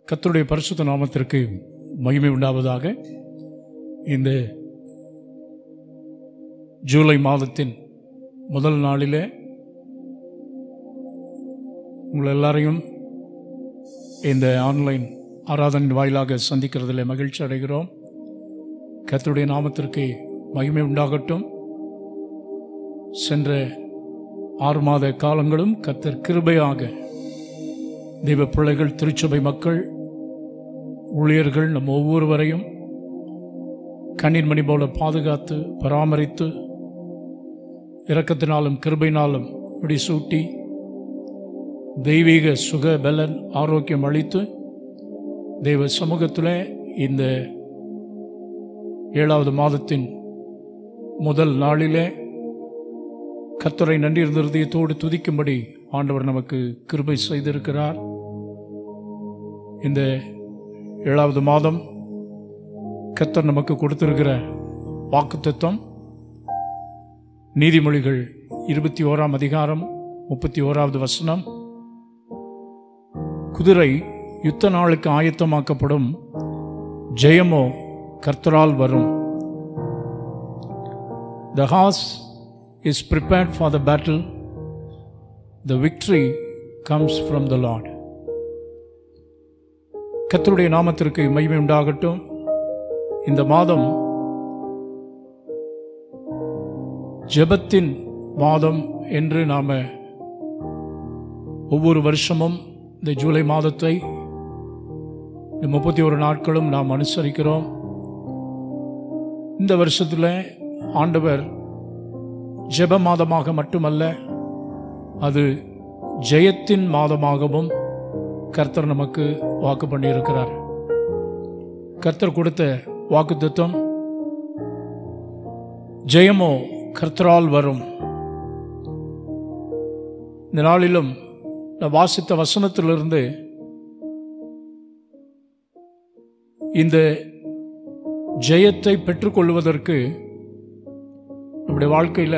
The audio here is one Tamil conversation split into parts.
கர்த்தருடைய பரிசுத்த நாமத்திற்கு மகிமை உண்டாவதாக இந்த ஜூலை மாதத்தின் முதல் நாளிலே உங்கள் எல்லாரையும் இந்த ஆன்லைன் ஆராதனை வாயிலாக சந்திக்கிறதில் மகிழ்ச்சி அடைகிறோம் கர்த்தருடைய நாமத்திற்கு மகிமை உண்டாகட்டும் சென்ற ஆறு மாத காலங்களும் கர்த்தர் கிருபையாக தெய்வ பிள்ளைகள் திருச்சபை மக்கள் ஊழியர்கள் நம் ஒவ்வொருவரையும் கண்ணீர் மணி போல பாதுகாத்து பராமரித்து இரக்கத்தினாலும் கிருபையினாலும் முடிசூட்டி தெய்வீக சுக பலன் ஆரோக்கியம் அளித்து தெய்வ சமூகத்தில் இந்த ஏழாவது மாதத்தின் முதல் நாளிலே கர்த்தரை நன்றி இருதயத்தோடு துதிக்கும்படி ஆண்டவர் நமக்கு கிருபை செய்திருக்கிறார் இந்த ஏழாவது மாதம் கர்த்தர் நமக்கு கொடுத்திருக்கிற வாக்குத்தத்தம் நீதிமொழிகள் இருபத்தி ஓராம் அதிகாரம் முப்பத்தி ஓராவது வசனம் குதிரை யுத்த நாளுக்கு ஆயத்தமாக்கப்படும் ஜெயமோ கர்த்தரால் வரும் the horse is prepared for the battle the victory comes from the Lord கர்த்தருடைய நாமத்திற்கு மகிமை உண்டாகட்டும் இந்த மாதம் ஜெபத்தின் மாதம் என்று நாம ஒவ்வொரு வருஷமும் இந்த ஜூலை மாதத்தை இந்த முப்பத்தி ஒரு நாட்களும் நாம் அனுசரிக்கிறோம் இந்த வருஷத்தில் ஆண்டவர் ஜெப மாதமாக மட்டுமல்ல அது ஜெயத்தின் மாதமாகவும் கர்த்தர் நமக்கு வாக்கு பண்ணியிருக்கிறார் கர்த்தர் கொடுத்த வாக்கு தத்துவம் ஜெயமோ கர்த்தரால் வரும் இந்த நாளிலும் நான் வாசித்த வசனத்திலிருந்து இந்த ஜெயத்தை பெற்றுக்கொள்வதற்கு நம்முடைய வாழ்க்கையில்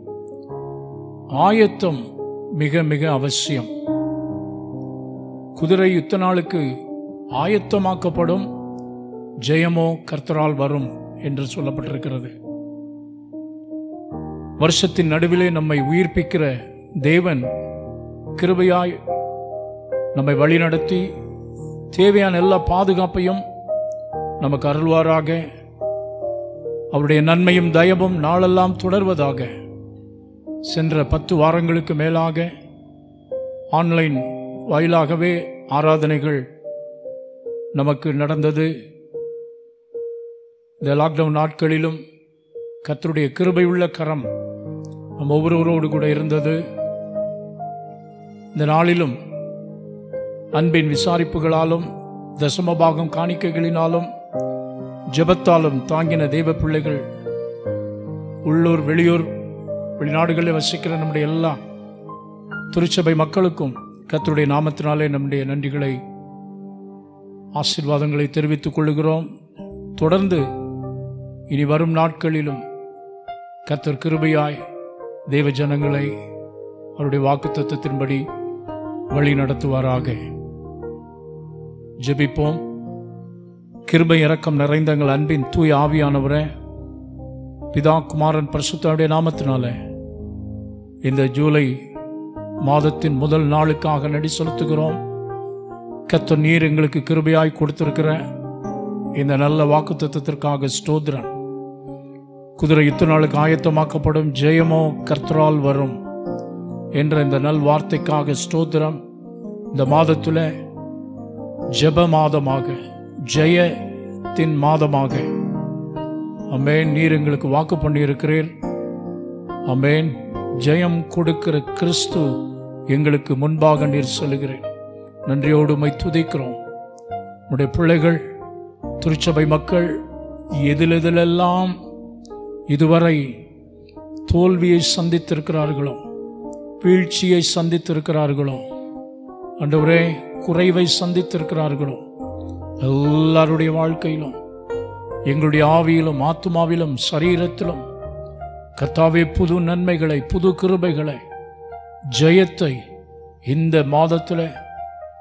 ஆயத்தம் மிக மிக அவசியம் குதிரை யுத்த நாளுக்கு ஆயத்தமாக்கப்படும் ஜெயமோ கர்த்தரால் வரும் என்று சொல்லப்பட்டிருக்கிறது வருஷத்தின் நடுவிலே நம்மை உயிர்ப்பிக்கிற தேவன் கிருபையாய் நம்மை வழிநடத்தி தேவையான எல்லா பாதுகாப்பையும் நமக்கு அருள்வாராக அவருடைய நன்மையும் தயவும் நாளெல்லாம் தொடர்வதாக சென்ற பத்து வாரங்களுக்கு மேலாக ஆன்லைன் வாயிலாகவே ஆராதனைகள் நமக்கு நடந்தது இந்த லாக்டவுன் நாட்களிலும் கர்த்தருடைய கிருபை உள்ள கரம் நம் ஒவ்வொருவரோடு கூட இருந்தது இந்த நாளிலும் அன்பின் விசாரிப்புகளாலும் தசமபாகம் காணிக்கைகளினாலும் ஜெபத்தாலும் தாங்கின தெய்வ பிள்ளைகள் உள்ளூர் வெளியூர் வெளிநாடுகளில் வசிக்கிற நம்முடைய எல்லா திருச்சபை மக்களுக்கும் கர்த்தருடைய நாமத்தினாலே நம்முடைய நன்றிகளை ஆசீர்வாதங்களை தெரிவித்துக் கொள்கிறோம் தொடர்ந்து இனி வரும் நாட்களிலும் கர்த்தர் கிருபையாய் தெய்வ ஜனங்களை அவருடைய வாக்கு தத்துவத்தின்படி வழி நடத்துவாராக ஜெபிப்போம் கிருபை இரக்கம் நிறைந்த எங்கள் அன்பின் தூய் ஆவியானவரே பிதா குமாரன் பரிசுத்தாவுடைய நாமத்தினால இந்த ஜூலை மாதத்தின் முதல் நாளுக்காக நடி செலுத்துகிறோம் கத்த நீர் எங்களுக்கு கிருபையாய் கொடுத்திருக்கிற இந்த நல்ல வாக்கு தத்துவத்திற்காக ஸ்தோத்திரன் குதிரை யுத்த நாளுக்கு ஆயத்தமாக்கப்படும் ஜெயமோ கர்த்தரால் வரும் என்ற இந்த நல் வார்த்தைக்காக ஸ்தோத்திரம் இந்த மாதத்தில் ஜெப மாதமாக ஜெயத்தின் மாதமாக அமேன் நீர் எங்களுக்கு வாக்கு பண்ணியிருக்கிறீர் அமேன் ஜெயம் கொடுக்கிற கிறிஸ்து எங்களுக்கு முன்பாக நீர் சொல்லுகிறேன் நன்றியோடு மை துதிக்கிறோம் உடைய பிள்ளைகள் திருச்சபை மக்கள் எதிலெதிலெல்லாம் இதுவரை தோல்வியை சந்தித்திருக்கிறார்களோ வீழ்ச்சியை சந்தித்திருக்கிறார்களோ அண்டவரே குறைவை சந்தித்திருக்கிறார்களோ எல்லாருடைய வாழ்க்கையிலும் எங்களுடைய ஆவியிலும் ஆத்துமாவிலும் சரீரத்திலும் கர்த்தாவே புது நன்மைகளை புது கிருபைகளை ஜெயத்தை இந்த மாதத்தில்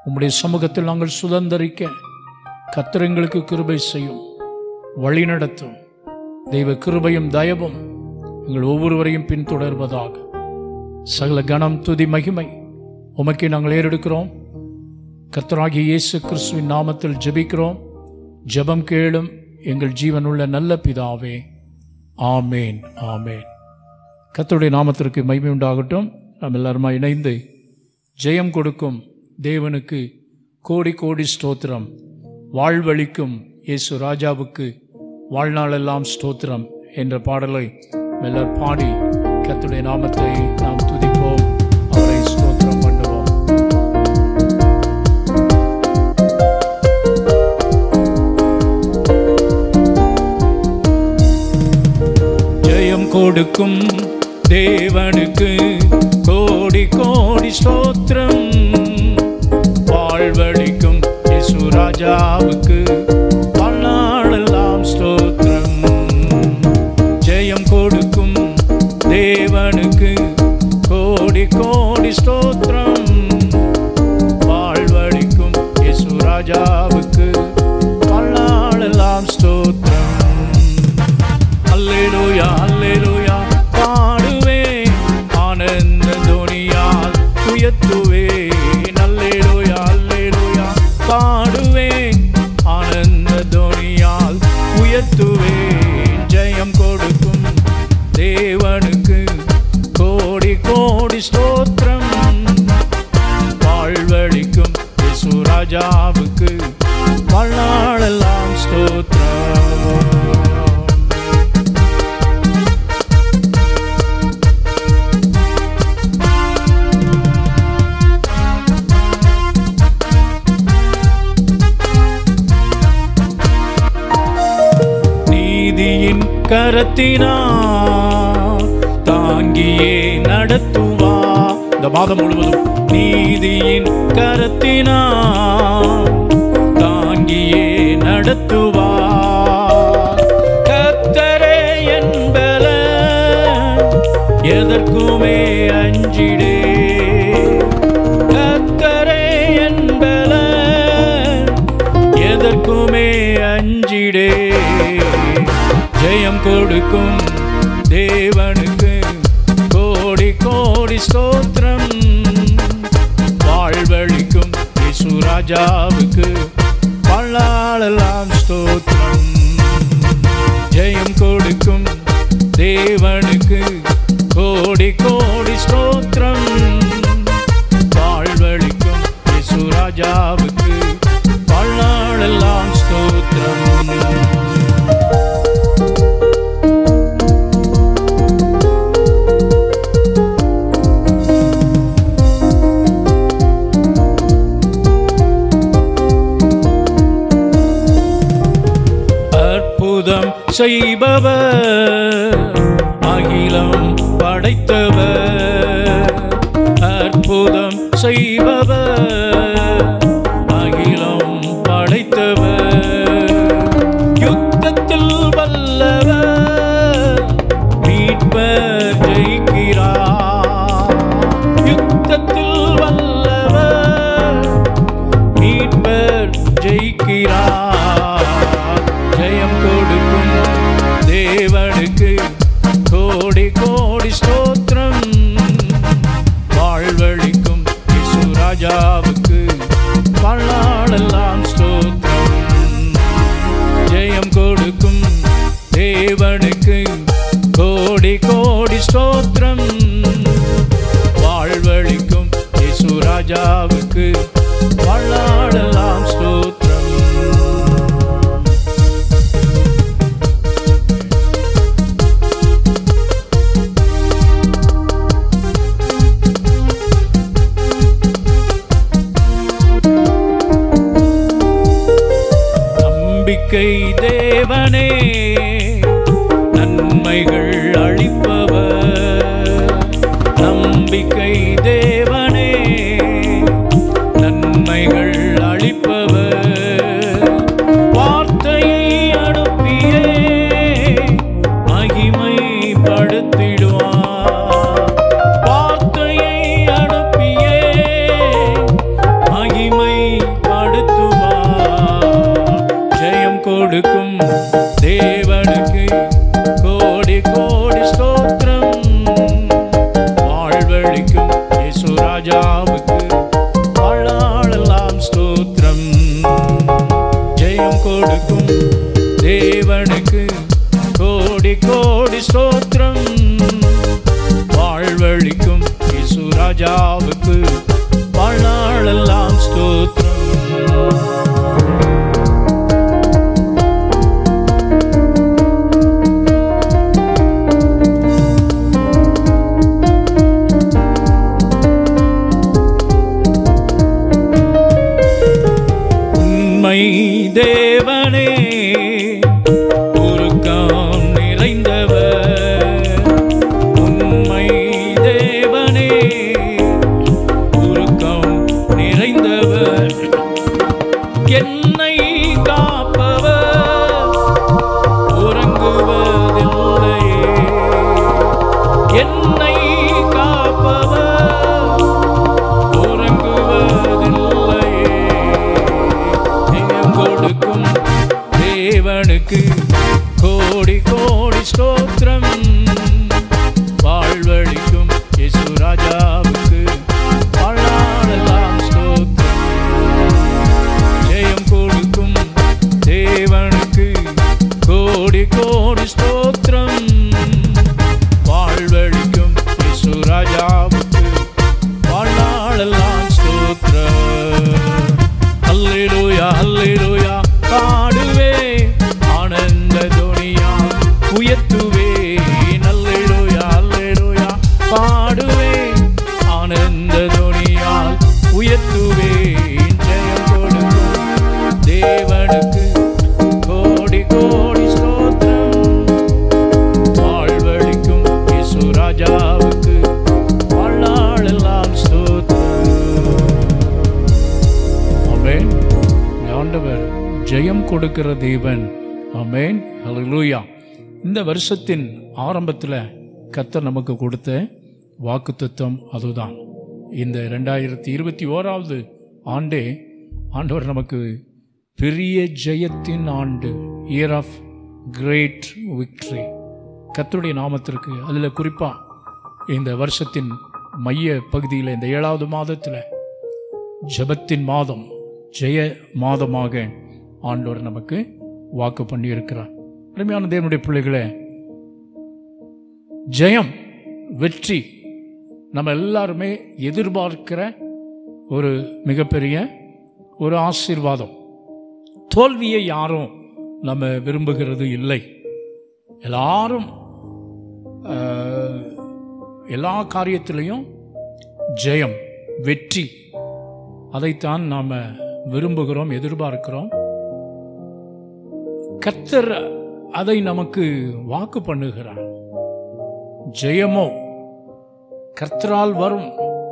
உம்முடைய சமூகத்தில் நாங்கள் சுதந்தரிக்க கர்த்தர் எங்களுக்கு கிருபை செய்யும் வழி நடத்தும் தெய்வ கிருபையும் தயவும் எங்கள் ஒவ்வொருவரையும் பின்தொடர்வதாக சகல கணம் துதி மகிமை உமக்கே நாங்கள் ஏறெடுக்கிறோம் கர்த்தராகிய இயேசு கிறிஸ்துவின் நாமத்தில் ஜெபிக்கிறோம் ஜெபம் கேளும் எங்கள் ஜீவனுள்ள நல்ல பிதாவே ஆமேன் ஆமேன் கர்த்தருடைய நாமத்திற்கு மகிமை உண்டாகட்டும் நாம் எல்லாருமா இணைந்து ஜெயம் கொடுக்கும் தேவனுக்கு கோடி கோடி ஸ்தோத்திரம் வாழ்வழிக்கும் இயேசு ராஜாவுக்கு வாழ்நாளெல்லாம் ஸ்தோத்திரம் என்ற பாடலை எல்லார் பாடி கர்த்தருடைய நாமத்தை நாம் துதிப்போம் அவரை ஸ்தோத்திரம் பண்ணுவோம் ஜெயம் கொடுக்கும் தேவனுக்கு கோடி கோடி ஸ்தோத்திரம் வாழ்வழிக்கும் இயேசு ராஜாவுக்கு வாழ்நாளெல்லாம் ஸ்தோத்திரம் ஜெயம் கொடுக்கும் தேவனுக்கு கோடி கோடி ஸ்தோத்திரம் வாழ்வழிக்கும் இயேசு ராஜாவுக்கு வாழ்நாளெல்லாம் ஸ்தோத்திரம் அல்லேலூயா அல்லேலூயா பாடுவேன் ஆனந்த துணியால் உயர்த்துவேன் அல்லேலூயா அல்லேலூயா பாடுவேன் ஆனந்த துணியால் உயர்த்துவேன் ஜெயம் கொடுக்கும் தேவனுக்கு கோடி கோடி ஸ்தோத்திரம் வாழ்வழிக்கும் இயேசு ராஜாவுக்கு வாழ்நாளெல்லாம் ஸ்தோத்திரம் நீதியின் கரத்தினா தாங்கியே நடத்துவா இந்த மாதம் முழுவதும் நீதியின் கரத்தினா தாங்கியே நடத்துவா கத்தரே என்பல எதற்குமே அஞ்சிடே கத்தரே என்பல எதற்குமே அஞ்சிடே ஜெயம் கொடுக்கும் தேவனுக்கு கோடி கோடி ஸ்தோத்திரம் வாழ்வழிக்கும் இயேசு ராஜாவுக்கு பல்லாளெல்லாம் ஸ்தோத்திரம் ஜெயம் கொடுக்கும் தேவனுக்கு கோடி கோடி ஸ்தோத்திரம் வாழ்வழிக்கும் இயேசு ராஜாவுக்கு வாழ்நாளெல்லாம் ஸ்தோத்திரம் அற்புதம் செய்பவர் அகிலம் படைத்தவர் அற்புதம் செய்பவர் அகிலம் படைத்தவர் யுத்தத்தில் வல்லவர் மீட்பர் ஜெயிக்கிறார் யுத்தத்தில் வல்லவர் மீட்பர் ஜெயிக்கிறார் ஜெயம் கொடுக்கும் தேவனுக்கு கோடி கோடி ஸ்தோத்திரம் வாழ்வழிக்கும் இயேசு ராஜாவுக்கு வாழ்நாளெல்லாம் ஸ்தோத்திரம் ஜெயம் கொடுக்கும் தேவனுக்கு கோடி கோடி ஸ்தோத்திரம் வாழ்வழிக்கும் இயேசு ராஜாவுக்கு வாழ்நாளெல்லாம் ஸ்தோத்திரம் நம்பிக்கை தேவனே நன்மைகள் அளிப்பவர் நம்பிக்கை தேவனே நன்மைகள் அளிப்பவர் வார்த்தையை அனுப்பியே மகிமைப்படுத்திடுவார் வார்த்தையை அனுப்பியே மகிமை வாழ்வழிக்கும் இயேசு ராஜாவுக்கு வாழ்நாளெல்லாம் ஸ்தோத்திரம் உண்மை தேவனே உருக்கம் நிறைந்தவர் உண்மை தேவனே உருக்கம் நிறைந்தவர் என்னை காப்பவர் உறங்குவதில்லை என்னை காப்பவர் உறங்குவதில்லையே ஜெயம் கொடுக்கும் தேவனுக்கு கோடி கோடி ஸ்தோத்திரம் வாழ்வழிக்கும் இயேசு ராஜாவுக்கு வாழ்நாளெல்லாம் ஸ்தோத்திரம் ஜெயம் கொடுக்கும் தேவனுக்கு கோடி கோடி ஸ்தோத்திரம் வாழ்வழிக்கும் இயேசு ராஜாவுக்கு வாழ்நாளெல்லாம் ஸ்தோத்திரம் அல்லேலூயா அல்லேலூயா பாடுவே ஆனந்த துணியா உயர்த்துவே அல்லேலூயா அல்லேலூயா பாடுவே ஆனந்த துணியால் உயர்த்துவே ஜெயம் கொடுக்கும் தேவனுக்கு கோடி கோடி ஸ்தோத்திரம் வாழ்வழிக்கும் இயேசு ராஜாவுக்கு வாழ்நாளெல்லாம் ஸ்தோத்திரம் ஆமென் ஆண்டவர் ஜெயம் கொடுக்கிற தேவன் ஆமென் ஹalleluya இந்த வருஷத்தின் ஆரம்பத்தில் கர்த்தர் நமக்கு கொடுத்த வாக்குத்தத்தம் அதுதான் இந்த ரெண்டாயிரத்தி இருபத்தி ஓராவது ஆண்டே ஆண்டவர் நமக்கு பெரிய ஜெயத்தின் ஆண்டு இயர் ஆஃப் கிரேட் விக்ட்ரி கர்த்தருடைய நாமத்திற்கு அதில் குறிப்பாக இந்த வருஷத்தின் மைய பகுதியில் இந்த ஏழாவது மாதத்தில் ஜெபத்தின் மாதம் ஜெய மாதமாக ஆண்டவர் நமக்கு வாக்கு பண்ணியிருக்கிறார் அருமையான தேவனுடைய பிள்ளைகளே ஜெயம் வெற்றி நம்ம எல்லாருமே எதிர்பார்க்கிற ஒரு மிகப்பெரிய ஒரு ஆசீர்வாதம் தோல்வியை யாரும் நம்ம விரும்புகிறது இல்லை எல்லாரும் ஆஹ், எல்லா காரியத்திலையும் ஜெயம் வெற்றி அதைத்தான் நாம் விரும்புகிறோம் எதிர்பார்க்கிறோம் கர்த்தர் அதை நமக்கு வாக்கு பண்ணுகிறார் ஜெயமோ கர்த்தரால் வரும்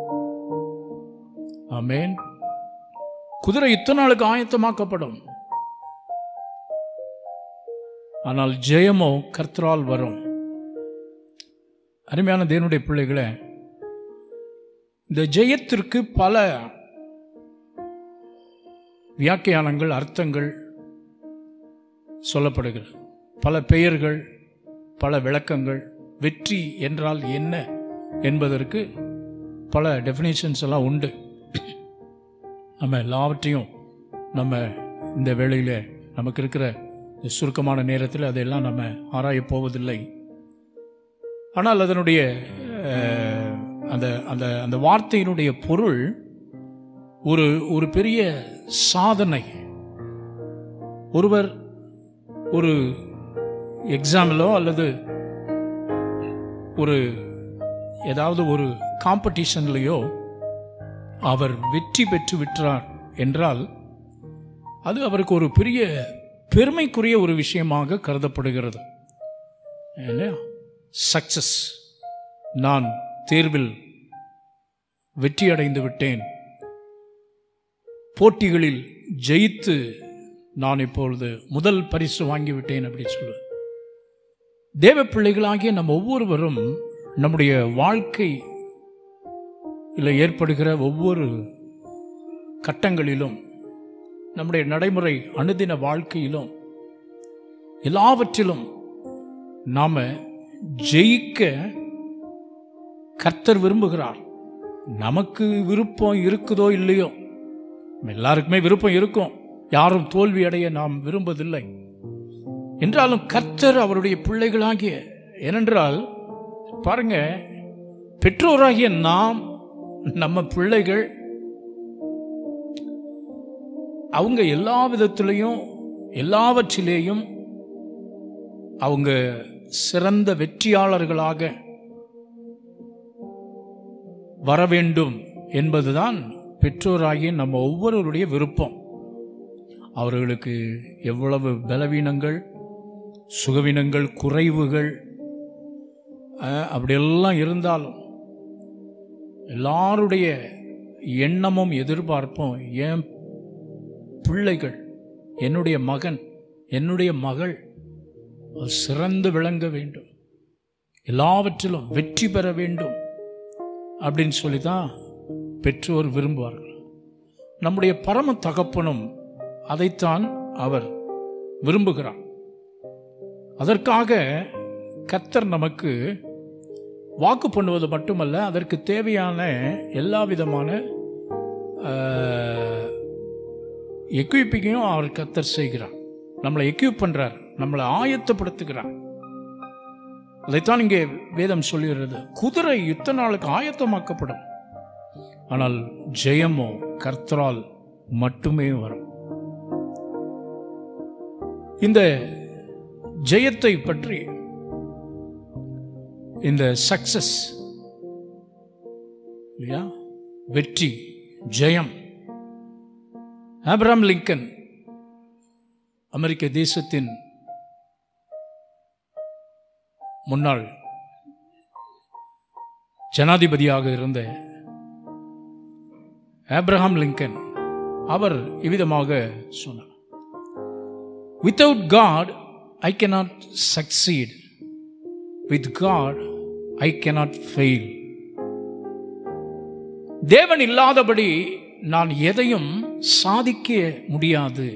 ஆமென் குதிரை இத்தனை நாளுக்கு ஆயத்தமாக்கப்படும் ஆனால் ஜெயமோ கர்த்தரால் வரும் அருமையான தேவனுடைய பிள்ளைகளே இந்த ஜெயத்திற்கு பல வியாக்கியானங்கள் அர்த்தங்கள் சொல்லப்படுகிறது பல பெயர்கள் பல விளக்கங்கள் வெற்றி என்றால் என்ன என்பதற்கு பல டெஃபினேஷன்ஸ் எல்லாம் உண்டு நம்ம எல்லாவற்றையும் நம்ம இந்த வேளையில் நமக்கு இருக்கிற இந்த சுருக்கமான நேரத்தில் அதையெல்லாம் நம்ம ஆராயப் போவதில்லை ஆனால் அதனுடைய அஹ், அந்த அந்த அந்த வார்த்தையினுடைய பொருள் ஒரு ஒரு பெரிய சாதனை ஒருவர் ஒரு எக்ஸாமிலோ அல்லது ஒரு ஏதாவது ஒரு காம்படிஷன்லையோ அவர் வெற்றி பெற்று விட்டார் என்றால் அது அவருக்கு ஒரு பெரிய பெருமைக்குரிய ஒரு விஷயமாக கருதப்படுகிறது சக்சஸ் நான் தேர்வில் வெற்றி அடைந்து விட்டேன் போட்டிகளில் ஜெயித்து நான் இப்பொழுது முதல் பரிசு வாங்கிவிட்டேன் அப்படி சொல்லுவேன் தேவ பிள்ளைகளாகிய நம்ம ஒவ்வொருவரும் நம்முடைய வாழ்க்கை இல்லை ஏற்படுகிற ஒவ்வொரு கட்டங்களிலும் நம்முடைய நடைமுறை அனுதின வாழ்க்கையிலும் எல்லாவற்றிலும் நாம ஜெயிக்க கர்த்தர் விரும்புகிறார் நமக்கு விருப்பம் இருக்குதோ இல்லையோ நம்ம எல்லாருக்குமே விருப்பம் இருக்கும் யாரும் தோல்வி அடைய நாம் விரும்புவதில்லை என்றாலும் கர்த்தர் அவருடைய பிள்ளைகளாகிய ஏனென்றால் பாருங்க பெற்றோராகிய நாம் நம்ம பிள்ளைகள் அவங்க எல்லா விதத்திலையும் எல்லாவற்றிலேயும் அவங்க சிறந்த வெற்றியாளர்களாக வர வேண்டும் என்பதுதான் பெற்றோராகிய நம்ம ஒவ்வொருவருடைய விருப்பம் அவர்களுக்கு எவ்வளவு பலவீனங்கள் சுகவீனங்கள் குறைவுகள் அஹ், அப்படியெல்லாம் இருந்தாலும் எல்லாருடைய எண்ணமும் எதிர்பார்ப்பும் என் பிள்ளைகள் என்னுடைய மகன் என்னுடைய மகள் அது சிறந்து விளங்க வேண்டும் எல்லாவற்றிலும் வெற்றி பெற வேண்டும் அப்படின்னு சொல்லி தான் பெற்றோர் விரும்புவார்கள் நம்முடைய பரம தகப்பனும் அதைத்தான் அவர் விரும்புகிறார் அதற்காக கர்த்தர் நமக்கு வாக்கு பண்ணுவது மட்டுமல்ல அதற்கு தேவையான எல்லா விதமான எக்யூப்பிங்கையும் அவர் கர்த்தர் செய்கிறார் நம்மளை எக்யூப் பண்றார் நம்மளை ஆயத்தப்படுத்துகிறார் அதைத்தான் இங்கே வேதம் சொல்லுகிறது குதிரை யுத்த நாளுக்கு ஆயத்தமாக்கப்படும் ஆனால் ஜெயமோ கர்த்தரால் மட்டுமே வரும் இந்த ஜெயத்தை பற்றி இந்த சக்சஸ் இல்லையா வெற்றி ஜெயம் ஆப்ரஹாம் லிங்கன் அமெரிக்க தேசத்தின் முன்னாள் ஜனாதிபதியாக இருந்த ஆப்ரஹாம் லிங்கன் அவர் இவ்விதமாக சொன்னார் without God I cannot succeed with God I cannot fail தேவன் இல்லாதபடி நான் எதையும் சாதிக்க முடியாது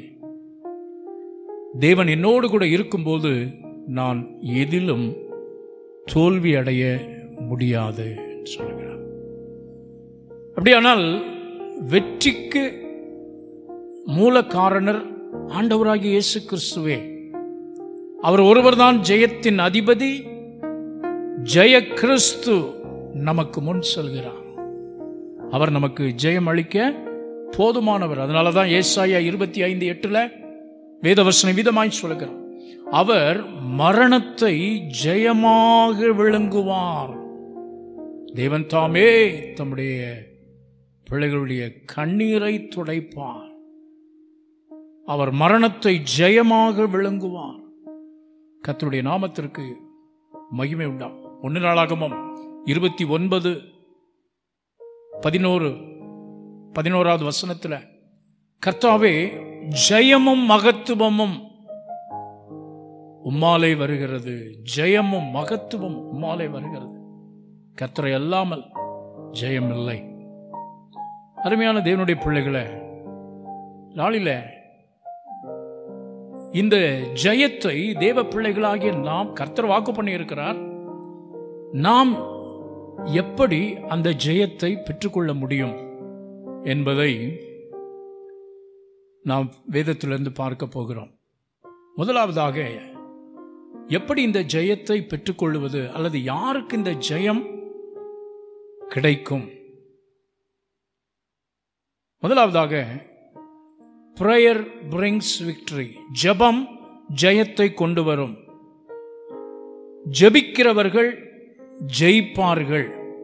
தேவன் என்னோடு கூட இருக்கும்போது நான் எதிலும் தோல்வி அடைய முடியாது என்று சொல்லுகிறார் அப்படியானால் வெற்றிக்கு மூல காரணர் ஆண்டவராகிய இயேசு கிறிஸ்துவே அவர் ஒருவர்தான் ஜெயத்தின் அதிபதி ஜெய கிறிஸ்து நமக்கு முன் செல்கிறார் அவர் நமக்கு ஜெயம் அளிக்க போதுமானவர் அதனால தான் ஏசாயா இருபத்தி ஐந்து எட்டுல வேதவசன விதமாய் சொல்லுகிறார் அவர் மரணத்தை ஜெயமாக விளங்குவார் தேவன் தாமே தம்முடைய பிள்ளைகளுடைய கண்ணீரை துடைப்பார் அவர் மரணத்தை ஜெயமாக விளங்குவார் கர்த்தருடைய நாமத்திற்கு மகிமை உண்டாம் ஒன்று நாளாகமம் இருபத்தி ஒன்பது பதினோரு பதினோராவது வசனத்துல கர்த்தாவே ஜெயமும் மகத்துவமும் உம்மாலே வருகிறது ஜெயமும் மகத்துவம் உம்மாலே வருகிறது கர்த்தரை அல்லாமல் ஜெயம் இல்லை அருமையான தேவனுடைய பிள்ளைகளை நாளில இந்த ஜெயத்தை தேவ பிள்ளைகளாகிய நாம் கர்த்தர் வாக்கு பண்ணி இருக்கிறார் நாம் எப்படி அந்த ஜெயத்தை பெற்றுக்கொள்ள முடியும் என்பதை நாம் வேதத்திலிருந்து பார்க்க போகிறோம் முதலாவதாக எப்படி இந்த ஜெயத்தை பெற்றுக்கொள்வது அல்லது யாருக்கு இந்த ஜெயம் கிடைக்கும் முதலாவதாக ப்ரேயர் பிரிங்ஸ் விக்டரி ஜெபம் ஜெயத்தை கொண்டு வரும் ஜெபிக்கிறவர்கள் ஜெயிப்பார்கள்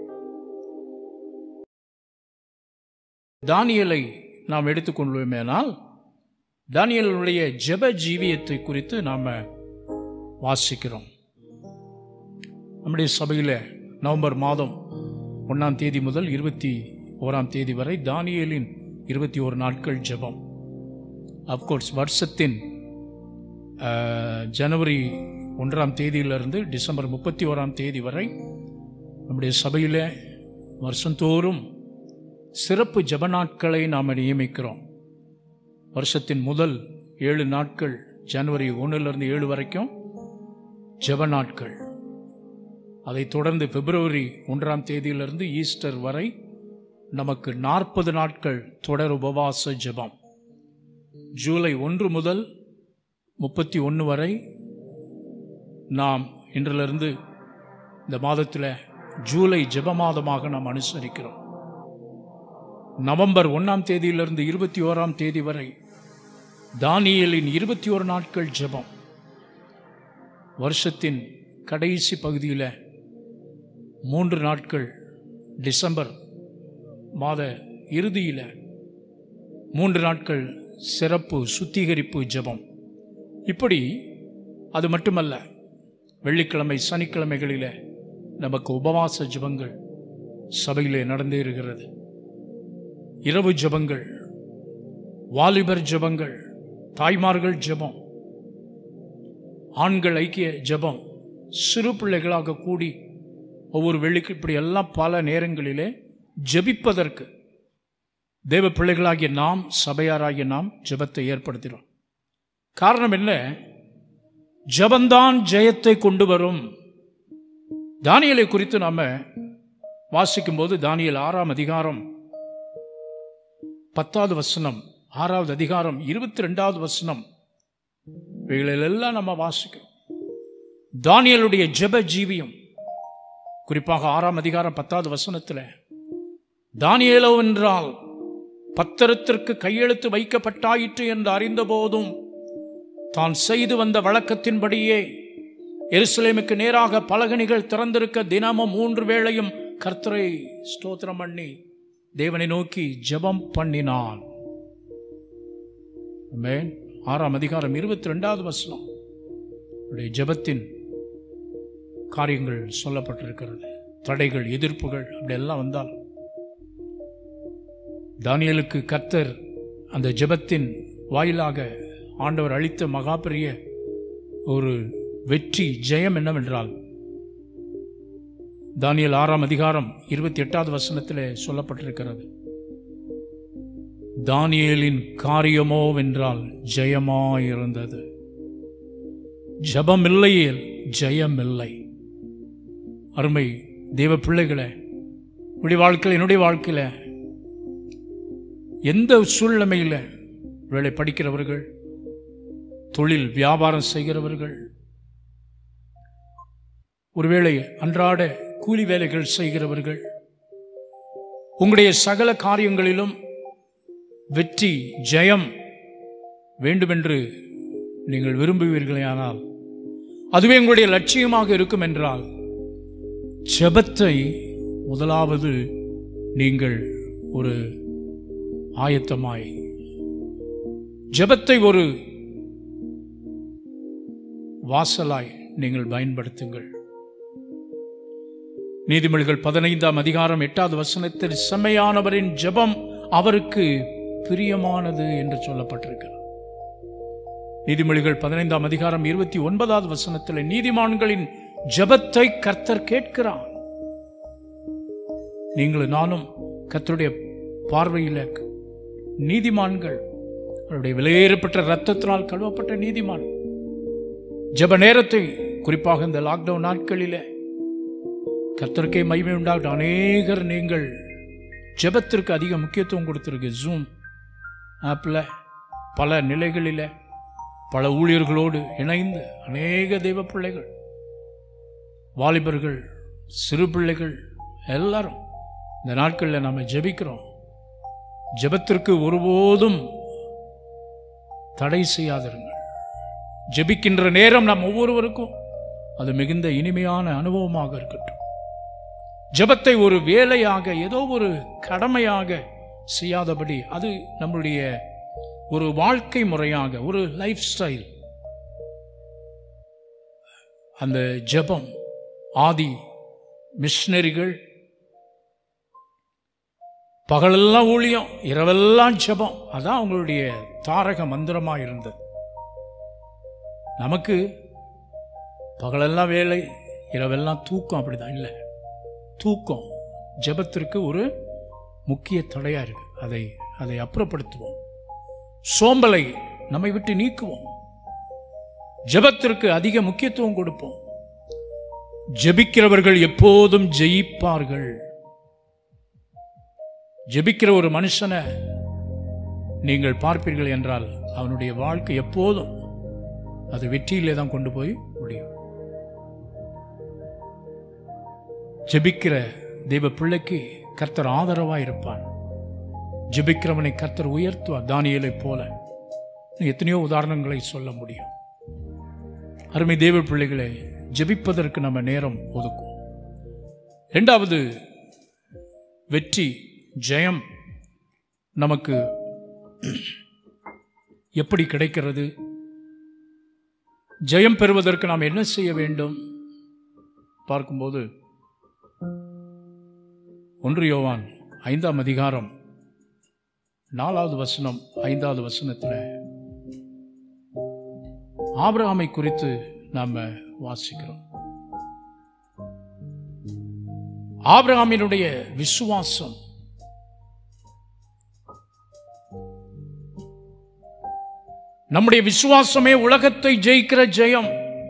தானியலை நாம் எடுத்துக்கொள்வோமேனால் தானியலுடைய ஜெப ஜீவியத்தை குறித்து நாம் வாசிக்கிறோம் நம்முடைய சபையில் நவம்பர் மாதம் ஒன்றாம் தேதி முதல் இருபத்தி ஓராம் தேதி வரை தானியலின் இருபத்தி ஒரு நாட்கள் ஜெபம் அப்கோர்ஸ் வருஷத்தின் அஹ், ஜனவரி ஒன்றாம் தேதியிலிருந்து டிசம்பர் முப்பத்தி ஓராம் தேதி வரை நம்முடைய சபையில் வருஷந்தோறும் சிறப்பு ஜெப நாட்களை நாம் நியமிக்கிறோம் வருஷத்தின் முதல் ஏழு நாட்கள் ஜனவரி ஒன்றிலிருந்து ஏழு வரைக்கும் ஜெப நாட்கள் அதைத் தொடர்ந்து பிப்ரவரி ஒன்றாம் தேதியிலிருந்து ஈஸ்டர் வரை நமக்கு நாற்பது நாட்கள் தொடர் உபவாச ஜெபம் ஜூலை ஒன்று முதல் முப்பத்தி ஒன்று வரை நாம் இன்றிலிருந்து இந்த மாதத்தில் ஜூலை ஜெப மாதமாக நாம் அனுசரிக்கிறோம் நவம்பர் ஒன்றாம் தேதியிலிருந்து இருபத்தி ஓராம் தேதி வரை தானியலின் இருபத்தி ஒரு நாட்கள் ஜெபம் வருஷத்தின் கடைசி பகுதியில் மூன்று நாட்கள் டிசம்பர் மாத இறுதியில் மூன்று நாட்கள் சிறப்பு சுத்திகரிப்பு ஜெபம் இப்படி அது மட்டுமல்ல வெள்ளிக்கிழமை சனிக்கிழமைகளில் நமக்கு உபவாச ஜெபங்கள் சபையிலே நடந்தேறுகிறது இரவு ஜெபங்கள் வாலிபர் ஜெபங்கள் தாய்மார்கள் ஜெபம் ஆண்கள் ஐக்கிய ஜெபம் சிறு பிள்ளைகளாக கூடி ஒவ்வொரு வெள்ளிக்கு இப்படி எல்லாம் பல நேரங்களிலே ஜெபிப்பதற்கு தேவ பிள்ளைகளாகிய நாம் சபையாராகிய நாம் ஜெபத்தை ஏற்படுத்தினோம் காரணம் என்ன ஜபந்தான் ஜெயத்தை கொண்டு வரும் தானியலை குறித்து நாம வாசிக்கும்போது தானியல் ஆறாம் அதிகாரம் பத்தாவது வசனம் ஆறாவது அதிகாரம் இருபத்தி ரெண்டாவது வசனம் இவைகளெல்லாம் நம்ம வாசிக்கிறோம் தானியலுடைய ஜெப ஜீவியம் குறிப்பாக ஆறாம் அதிகாரம் பத்தாவது வசனத்தில் தானியலோ என்றால் பத்திரத்திற்கு கையெழுத்து வைக்கப்பட்டாயிற்று என்று அறிந்த போதும் தான் செய்து வந்த வழக்கத்தின்படியே எருசலேமுக்கு நேராக பலகணிகள் திறந்திருக்க தினமும் மூன்று வேளையும் கர்த்தரை ஸ்தோத்திரம் பண்ணி தேவனை நோக்கி ஜெபம் பண்ணினான் ஆமென். ஆறாம் அதிகாரம் இருபத்தி ரெண்டாவது வசனம் அவருடைய ஜெபத்தின் காரியங்கள் சொல்லப்பட்டிருக்கிறது தடைகள் எதிர்ப்புகள் அப்படி எல்லாம் வந்தால் தானியலுக்கு கர்த்தர் அந்த ஜெபத்தின் வாயிலாக ஆண்டவர் அளித்த மகா பெரிய ஒரு வெற்றி ஜெயம் என்னவென்றால் தானியல் ஆறாம் அதிகாரம் இருபத்தி எட்டாவது வசனத்தில் சொல்லப்பட்டிருக்கிறது தானியேலின் காரியமோ வென்றால் ஜெயமாயிருந்தது ஜபம் இல்லையேல் ஜெயம் இல்லை அருமை தேவ பிள்ளைகளே உடைய வாழ்க்கையில் என்னுடைய வாழ்க்கையில் எந்த சூழ்நிலையில் வேலை படிக்கிறவர்கள் தொழில் வியாபாரம் செய்கிறவர்கள் ஒருவேளை அன்றாட கூலி வேலைகள் செய்கிறவர்கள் உங்களுடைய சகல காரியங்களிலும் வெற்றி ஜெயம் வேண்டுமென்று நீங்கள் விரும்புவீர்களேயானால் அதுவே உங்களுடைய லட்சியமாக இருக்கும் என்றால் ஜெபத்தை முதலாவது நீங்கள் ஒரு ஆயத்தமாய் ஜெபத்தை ஒரு வாசலாய் நீங்கள் பயன்படுத்துங்கள் நீதிமொழிகள் பதினைந்தாம் அதிகாரம் எட்டாவது வசனத்தில் செம்மையானவரின் ஜெபம் அவருக்கு பிரியமானது என்று சொல்லப்பட்டிருக்கிறது நீதிமொழிகள் பதினைந்தாம் அதிகாரம் இருபத்தி ஒன்பதாவது வசனத்தில் நீதிமான்களின் ஜெபத்தை கர்த்தர் கேட்கிறார் நீங்களும் நானும் கர்த்தருடைய பார்வையில் நீதிமான்கள் அவருடைய விலையேறப்பட்ட ரத்தத்தினால் கழுவப்பட்ட நீதிமான் ஜெப நேரத்தை குறிப்பாக இந்த லாக்டவுன் நாட்களிலே கர்த்தருக்கே மகிமை உண்டாகட்டும் அநேகர் நீங்கள் ஜெபத்திற்கு அதிக முக்கியத்துவம் கொடுத்துருக்கு ஜூம் ஆப்பில் பல நிலைகளில் பல ஊழியர்களோடு இணைந்து அநேக தெய்வ பிள்ளைகள் வாலிபர்கள் சிறு பிள்ளைகள் எல்லாரும் இந்த நாட்களில் நாம் ஜெபிக்கிறோம் ஜெபத்திற்கு ஒருபோதும் தடை செய்யாதிருங்கள் ஜெபிக்கின்ற நேரம் நாம் ஒவ்வொருவருக்கும் அது மிகுந்த இனிமையான அனுபவமாக இருக்கட்டும் ஜெபத்தை ஒரு வேலையாக ஏதோ ஒரு கடமையாக செய்யாதபடி அது நம்முடைய ஒரு வாழ்க்கை முறையாக ஒரு லைஃப் ஸ்டைல் அந்த ஜெபம் ஆதி மிஷினரிகள் பகலெல்லாம் ஊழியம் இரவெல்லாம் ஜெபம் அதான் அவங்களுடைய தாரக மந்திரமாக இருந்தது நமக்கு பகலெல்லாம் வேலை இரவெல்லாம் தூக்கம் அப்படிதான் இல்லை தூக்கம் ஜெபத்திற்கு ஒரு முக்கிய தடையா இருக்கு அதை அதை அப்புறப்படுத்துவோம் சோம்பலை நம்மை விட்டு நீக்குவோம் ஜெபத்திற்கு அதிக முக்கியத்துவம் கொடுப்போம் ஜெபிக்கிறவர்கள் எப்போதும் ஜெயிப்பார்கள் ஜெபிக்கிற ஒரு மனுஷனை நீங்கள் பார்ப்பீர்கள் என்றால் அவனுடைய வாழ்க்கை எப்போதும் அது வெற்றியிலே தான் கொண்டு போய் முடியும் ஜெபிக்கிற தெய்வ பிள்ளைக்கு கர்த்தர் ஆதரவாக இருப்பான் ஜெபிக்கிறவனை கர்த்தர் உயர்த்துவார் தானியலை போல எத்தனையோ உதாரணங்களை சொல்ல முடியும் அருமை தேவ பிள்ளைகளை ஜெபிப்பதற்கு நம்ம நேரம் ஒதுக்கும் இரண்டாவது வெற்றி ஜெயம் நமக்கு எப்படி கிடைக்கிறது ஜெயம் பெறுவதற்கு நாம் என்ன செய்ய வேண்டும் பார்க்கும்போது ஒன்று யோவான் ஐந்தாம் அதிகாரம் நாலாவது வசனம் ஐந்தாவது வசனத்தில் ஆபிரகாமை குறித்து நாம் வாசிக்கிறோம் ஆபிரகாமினுடைய விசுவாசம் நம்முடைய விசுவாசமே உலகத்தை ஜெயிக்கிற ஜெயம்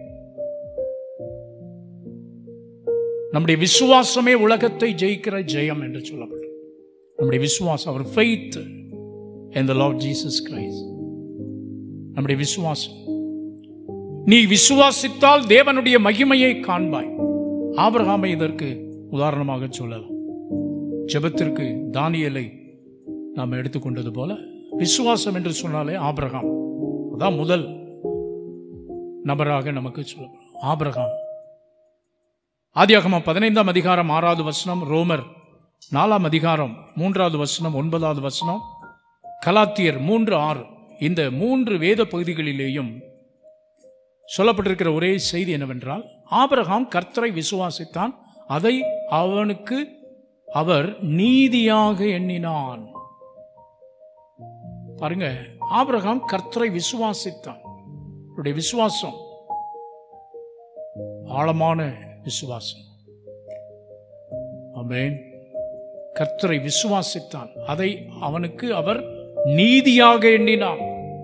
நம்முடைய விசுவாசமே உலகத்தை ஜெயிக்கிற ஜெயம் என்று சொல்லப்படும் நம்முடைய விசுவாசம் அவர் faith in the Lord Jesus Christ நம்முடைய விசுவாசம் நீ விசுவாசித்தால் தேவனுடைய மகிமையை காண்பாய் ஆபிரகாமை இதற்கு உதாரணமாக சொல்லலாம் ஜெபத்திற்கு தானியலை நாம் எடுத்துக்கொண்டது போல விசுவாசம் என்று சொன்னாலே ஆபிரகாம் அதான் முதல் நபராக நமக்கு சொல்லப்படும் ஆபிரகாம் ஆதியாகமம் பதினைந்தாம் அதிகாரம் ஆறாவது வசனம் ரோமர் நாலாம் அதிகாரம் மூன்றாவது வசனம் ஒன்பதாவது வசனம் கலாத்தியர் மூன்று ஆறு இந்த மூன்று வேத பகுதிகளிலேயும் சொல்லப்பட்டிருக்கிற ஒரே செய்தி என்னவென்றால் ஆபிரகாம் கர்த்தரை விசுவாசித்தான் அதை அவனுக்கு அவர் நீதியாக எண்ணினான் பாருங்க ஆபிரகாம் கர்த்தரை விசுவாசித்தான் அவருடைய விசுவாசம் ஆழமான விசுவாசம் ஆமென் கர்த்தரை விசுவாசித்தான் அதை அவனுக்கு அவர் நீதியாக எண்ணினார்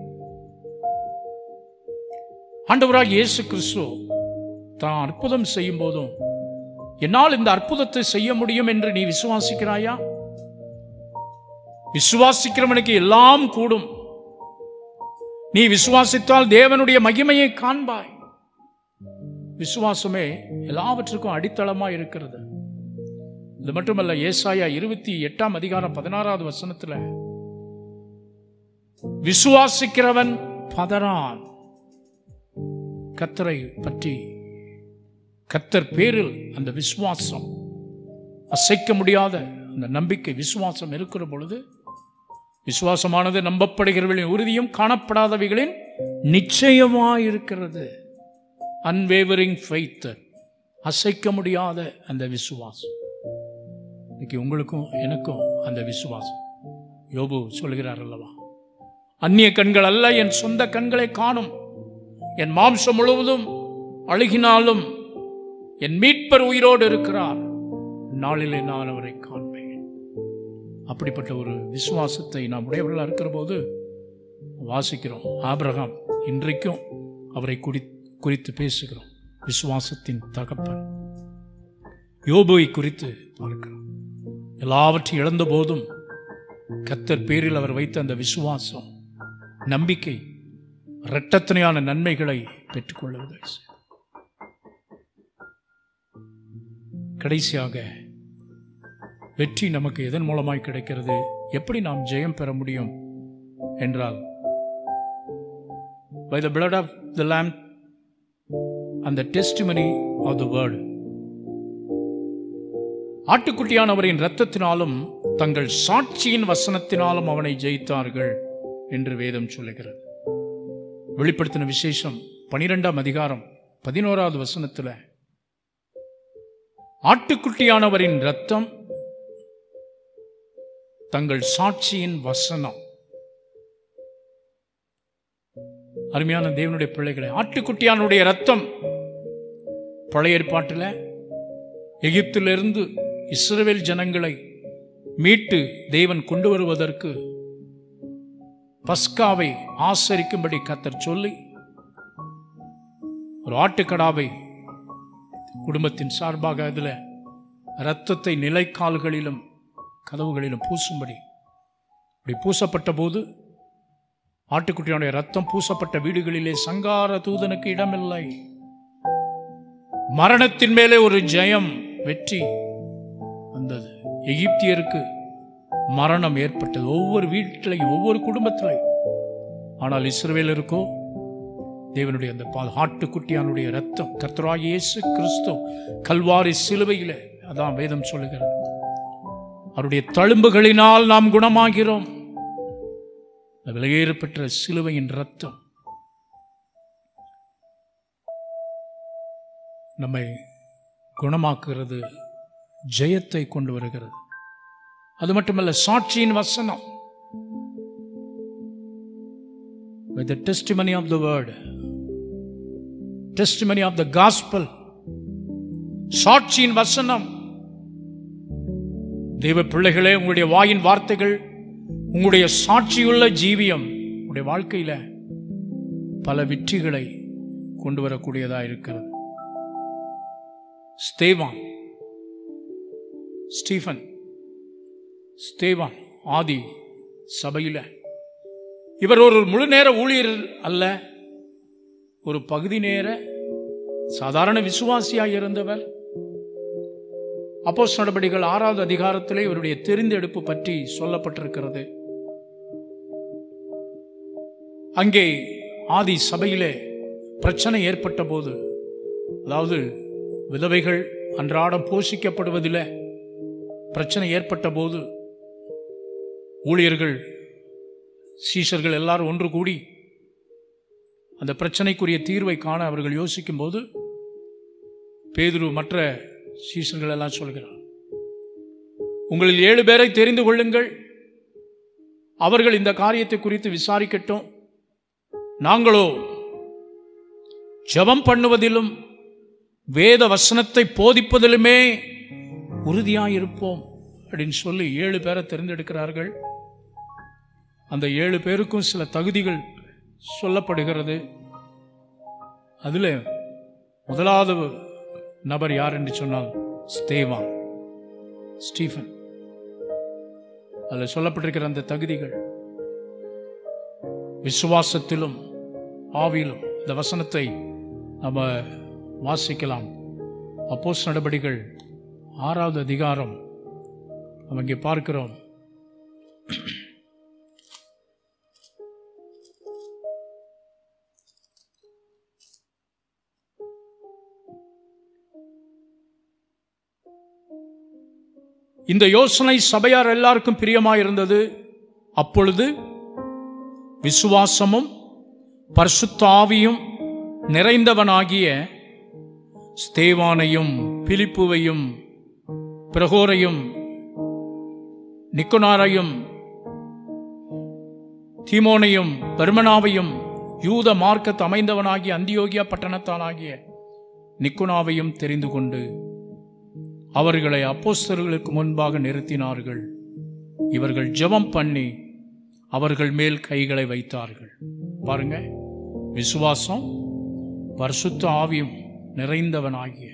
ஆண்டவராக இயேசு கிறிஸ்து தான் அற்புதம் செய்யும் போதும் என்னால் இந்த அற்புதத்தை செய்ய முடியும் என்று நீ விசுவாசிக்கிறாயா விசுவாசிக்கிறவனுக்கு எல்லாம் கூடும் நீ விசுவாசித்தால் தேவனுடைய மகிமையை காண்பாய் விசுவாசமே எல்லாவற்றுக்கும் அடித்தளமா இருக்கிறது இது மட்டுமல்ல ஏசாயா இருபத்தி எட்டாம் அதிகாரம் பதினாறாவது வசனத்துல விசுவாசிக்கிறவன் பதறான் கத்தரை பற்றி கத்தர் பேரில் அந்த விசுவாசம் அசைக்க முடியாத அந்த நம்பிக்கை விசுவாசம் இருக்கிற பொழுது விசுவாசமானது நம்பப்படுகிறவர்களின் உறுதியும் காணப்படாதவைகளின் நிச்சயமாயிருக்கிறது அன்வேவரிங் ஃபெய்த் அசைக்க முடியாத அந்த விசுவாசம் இன்னைக்கு உங்களுக்கும் எனக்கும் அந்த விசுவாசம் யோபு சொல்கிறார் அல்லவா அந்நிய கண்கள் அல்ல என் சொந்த கண்களை காணும் என் மாம்சம் முழுவதும் அழுகினாலும் என் மீட்பர் உயிரோடு இருக்கிறார் நாளிலே நான் அவரை காண்பேன் அப்படிப்பட்ட ஒரு விசுவாசத்தை நாம் உடையவர்களாக இருக்கிற போது வாசிக்கிறோம் ஆபிரகாம் இன்றைக்கும் அவரை குடி குறித்து பேசுகிறோம் விசுவாசத்தின் தகப்பன் யோபுவை குறித்து பார்க்கிறோம் எல்லாவற்றையும் இழந்த போதும் கத்தர் பேரில் அவர் வைத்த அந்த விசுவாசம் நம்பிக்கை இரட்டத்தனையான நன்மைகளை பெற்றுக்கொள்ள உதவி செய்யும். கடைசியாக வெற்றி நமக்கு எதன் மூலமாய் கிடைக்கிறது எப்படி நாம் ஜெயம் பெற முடியும் என்றால் by the blood of the lamb and the testimony of the word ஆட்டுக்குட்டியானவரின் இரத்தத்தினாலும் தங்கள் சாட்சியின் வசனத்தினாலும் அவனை ஜெயித்தார்கள் என்று வேதம் சொல்லுகிறது வெளிப்படுத்தின விசேஷம் பனிரெண்டாம் அதிகாரம் பதினோராவது வசனத்துல ஆட்டுக்குட்டியானவரின் இரத்தம் தங்கள் சாட்சியின் வசனம் அருமையான தேவனுடைய பிள்ளைகளை ஆட்டுக்குட்டியானுடைய ரத்தம் பழைய ஏற்பாட்டில் எகிப்திலிருந்து இஸ்ரவேல் ஜனங்களை மீட்டு தேவன் கொண்டு வருவதற்கு பஸ்காவை ஆசரிக்கும்படி கத்தர் சொல்லி ஒரு ஆட்டுக்கடாவை குடும்பத்தின் சார்பாக அதில் இரத்தத்தை நிலைக்கால்களிலும் கதவுகளிலும் பூசும்படி இப்படி பூசப்பட்ட போது ஆட்டுக்குட்டியுடைய ரத்தம் பூசப்பட்ட வீடுகளிலே சங்கார தூதனுக்கு இடமில்லை மரணத்தின் மேலே ஒரு ஜெயம் வெற்றி வந்தது எகிப்தியருக்கு மரணம் ஏற்பட்டது ஒவ்வொரு வீட்டிலையும் ஒவ்வொரு குடும்பத்திலையும் ஆனால் இஸ்ரவேலருக்கோ தேவனுடைய அந்த பால் ஆட்டுக்குட்டியானுடைய ரத்தம் கர்த்தராகிய இயேசு கிறிஸ்து கல்வாரி சிலுவையிலே அதான் வேதம் சொல்லுகிறது அவருடைய தழும்புகளினால் நாம் குணமாகிறோம் அந்த விலையேற பெற்ற சிலுவையின் ரத்தம் நம்மை குணமாக்குகிறது ஜெயத்தை கொண்டு வருகிறது அது மட்டுமல்ல சாட்சியின் வசனம் with the testimony of the word testimony of the gospel சாட்சியின் வசனம் தெய்வ பிள்ளைகளே உங்களுடைய வாயின் வார்த்தைகள் உங்களுடைய சாட்சியுள்ள ஜீவியம் உங்களுடைய வாழ்க்கையில பல வெற்றிகளை கொண்டு வரக்கூடியதா இருக்கிறது ஸ்தேவான் ஸ்டீஃபன் ஸ்தேவான் ஆதி சபையில இவர் ஒரு முழு நேர ஊழியர் அல்ல ஒரு பகுதி நேர சாதாரண விசுவாசியாக இருந்தவர் அப்போஸ் நடபடிகள் ஆறாவது அதிகாரத்திலே இவருடைய தெரிந்தெடுப்பு பற்றி சொல்லப்பட்டிருக்கிறது அங்கே ஆதி சபையிலே பிரச்சனை ஏற்பட்ட போது அதாவது விதவைகள் அன்றாடம் போஷிக்கப்படுவதில் பிரச்சனை ஏற்பட்ட போது ஊழியர்கள் சீஷர்கள் எல்லாரும் ஒன்று கூடி அந்த பிரச்சனைக்குரிய தீர்வை காண அவர்கள் யோசிக்கும் போது பேதுரு மற்ற சீஷர்கள் எல்லாம் சொல்கிறார் உங்களில் ஏழு பேரை தெரிந்து கொள்ளுங்கள் அவர்கள் இந்த காரியத்தை குறித்து விசாரிக்கட்டும் நாங்களோ ஜெபம் பண்ணுவதிலும் வேத வசனத்தை போதிப்பதிலுமே உறுதியாயிருப்போம் அப்படின்னு சொல்லி ஏழு பேரை தேர்ந்தெடுக்கிறார்கள் அந்த ஏழு பேருக்கும் சில தகுதிகள் சொல்லப்படுகிறது அதில் முதலாவது நபர் யார் என்று சொன்னால் ஸ்தேவான் ஸ்டீஃபன் அதில் சொல்லப்பட்டிருக்கிற அந்த தகுதிகள் விசுவாசத்திலும் ஆவியிலும் இந்த வசனத்தை நம்ம வாசிக்கலாம் அப்போஸ் நடபடிகள் ஆறாவது அதிகாரம் நம்ம இங்கே பார்க்கிறோம் இந்த யோசனை சபையார் எல்லாருக்கும் பிரியமாயிருந்தது அப்பொழுது விசுவாசமும் பரிசுத்தாவியும் நிறைந்தவனாகிய ஸ்தேவானையும் பிலிப்புவையும் பிரகோரையும் நிக்கோனாரையும் தீமோனையும் பெர்மனாவையும் யூத மார்க்கத்து அமைந்தவனாகிய அந்தியோகியா பட்டணத்தானாகிய நிக்குனாவையும் தெரிந்து கொண்டு அவர்களை அப்போஸ்தலர்களுக்கு முன்பாக நிறுத்தினார்கள் இவர்கள் ஜெபம் பண்ணி அவர்கள் மேல் கைகளை வைத்தார்கள் பாருங்க விசுவாசம் பரிசுத்த ஆவியும் நிறைந்தவனாகிய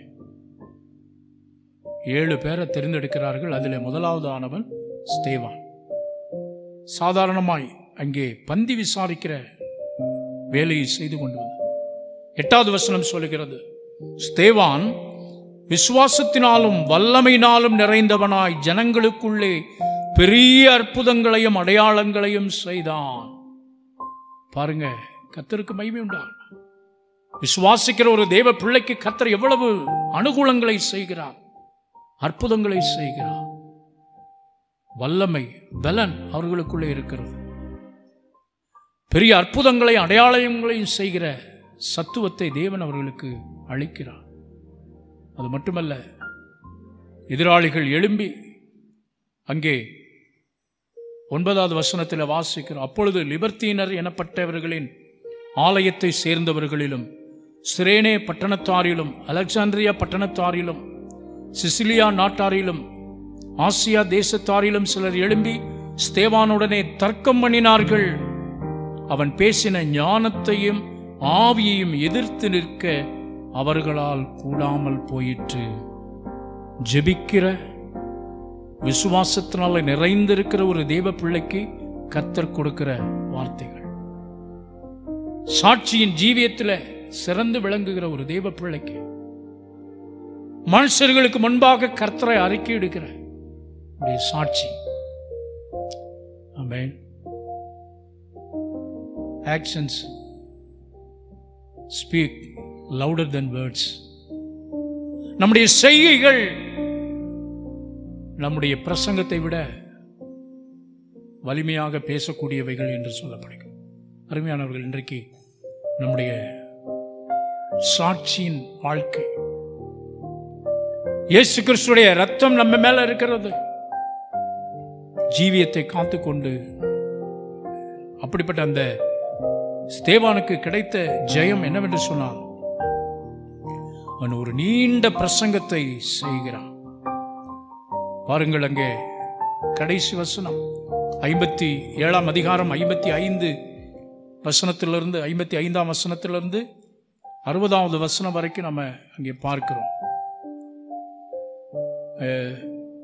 ஏழு பேரை தெரிந்தெடுக்கிறார்கள் அதில் முதலாவது ஆனவன் ஸ்தேவான் சாதாரணமாய் அங்கே பந்தி விசாரிக்கிற வேலையை செய்து கொண்டு வந்தார் எட்டாவது வசனம் சொல்லுகிறது ஸ்தேவான் விசுவாசத்தினாலும் வல்லமையினாலும் நிறைந்தவனாய் ஜனங்களுக்குள்ளே பெரிய அற்புதங்களையும் அடையாளங்களையும் செய்தான் பாருங்க கத்தருக்கு மகிமை உண்டாகும் விசுவாசிக்கிற ஒரு தேவ பிள்ளைக்கு கத்தர் எவ்வளவு அனுகூலங்களை செய்கிறார் அற்புதங்களை செய்கிறார் வல்லமை பலன் அவர்களுக்குள்ளே இருக்கிறது பெரிய அற்புதங்களை அடையாளங்களையும் செய்கிற சத்துவத்தை தேவன் அவர்களுக்கு அளிக்கிறார் அது மட்டுமல்ல எதிராளிகள் எழும்பி அங்கே ஒன்பதாவது வசனத்தில் வாசிக்கிறோம் அப்பொழுது லிபர்த்தீனர் எனப்பட்டவர்களின் ஆலயத்தை சேர்ந்தவர்களிலும் சிரேனே பட்டணத்தாரிலும் அலெக்சாந்திரியா பட்டணத்தாரிலும் சிசிலியா நாட்டாரிலும் ஆசியா தேசத்தாரிலும் சிலர் எழும்பி ஸ்தேவானுடனே தர்க்கம் பண்ணினார்கள் அவன் பேசின ஞானத்தையும் ஆவியையும் எதிர்த்து நிற்க அவர்களால் கூடாமல் போயிற்று ஜெபிக்கிற விசுவாசத்தினால நிறைந்திருக்கிற ஒரு தேவ பிள்ளைக்கு கத்தர் கொடுக்கிற வார்த்தைகள் சாட்சியின் ஜீவியத்தில் சிறந்து விளங்குகிற ஒரு தேவ பிள்ளைக்கு மனுஷர்களுக்கு முன்பாக கர்த்தரை அறிக்கை எடுக்கிற உடைய சாட்சி ஆமென் actions speak louder then words நம்முடைய செய்கைகள் நம்முடைய பிரசங்கத்தை விட வலிமையாக பேசக்கூடியவைகள் என்று சொல்லப்படுகிறது அருமையானவர்கள் இன்றைக்கு நம்முடைய சாட்சியின் வாழ்க்கை இயேசு கிறிஸ்துடைய ரத்தம் நம்ம மேல இருக்கிறது ஜீவியத்தை காத்துக்கொண்டு அப்படிப்பட்ட அந்த ஸ்தேவானுக்கு கிடைத்த ஜெயம் என்னவென்று சொன்னால் அவன் ஒரு நீண்ட பிரசங்கத்தை செய்கிறான் பாருங்கள் அங்கே கடைசி வசனம் ஐம்பத்தி ஏழாம் அதிகாரம் ஐம்பத்தி ஐந்து வசனத்திலிருந்து ஐம்பத்தி ஐந்தாம் வசனத்திலிருந்து அறுபதாவது வசனம் வரைக்கும் நம்ம அங்கே பார்க்கிறோம் அஹ்,